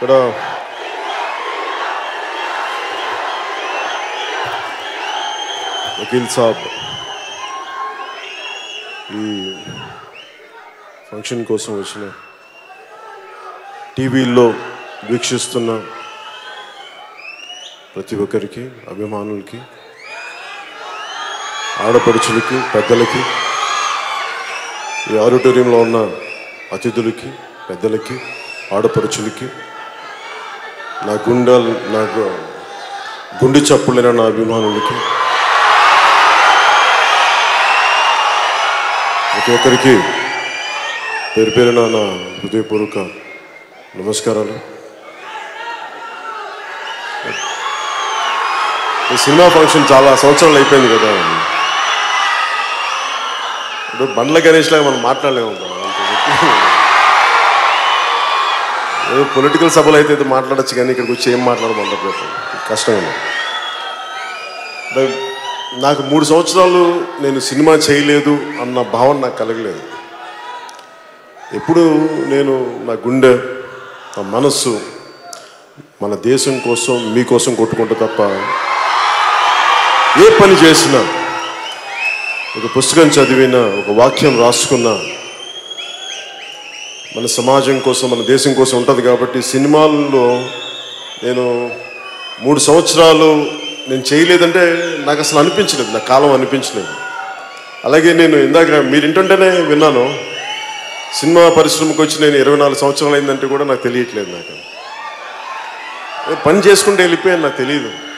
ఇక్కడ వకీల్ సాబ్ ఈ ఫంక్షన్ కోసం వచ్చిన టీవీల్లో వీక్షిస్తున్న ప్రతి ఒక్కరికి అభిమానులకి ఆడపడుచులకి పెద్దలకి ఈ ఆడిటోరియంలో ఉన్న అతిథులకి పెద్దలకి ఆడపడుచులకి నా గుండెలు నాకు గుండె చప్పులైన నా అభిమానులకి ప్రతి ఒక్కరికి పేరు పేరున నా హృదయపూర్వక నమస్కారాలు ఈ సినిమా ఫంక్షన్ చాలా సంవత్సరాలు అయిపోయింది కదా ఇప్పుడు బండ్ల గణేష్ లాగా మనం మాట్లాడలేము కదా. అంత చెప్పి. ఏదో పొలిటికల్ సభలు అయితే ఏదో మాట్లాడచ్చు కానీ ఇక్కడికి వచ్చి ఏం మాట్లాడమంటారు కష్టం ఉంది. అంటే నాకు మూడు సంవత్సరాలు నేను సినిమా చేయలేదు అన్న భావన నాకు కలగలేదు ఎప్పుడు నేను నా గుండె నా మనస్సు మన దేశం కోసం మీకోసం కొట్టుకుంటా తప్ప ఏ పని చేసినా ఒక పుస్తకం చదివినా ఒక వాక్యం రాసుకున్నా మన సమాజం కోసం మన దేశం కోసం ఉంటుంది కాబట్టి సినిమాల్లో నేను మూడు సంవత్సరాలు నేను చేయలేదంటే నాకు అసలు అనిపించలేదు నా కాలం అనిపించలేదు అలాగే నేను ఇందాక మీరు ఇంటుంటేనే విన్నాను సినిమా పరిశ్రమకు వచ్చి నేను ఇరవై నాలుగు సంవత్సరాలు అయిందంటే కూడా నాకు తెలియట్లేదు నాకు నేను పని చేసుకుంటే వెళ్ళిపోయాను నాకు తెలియదు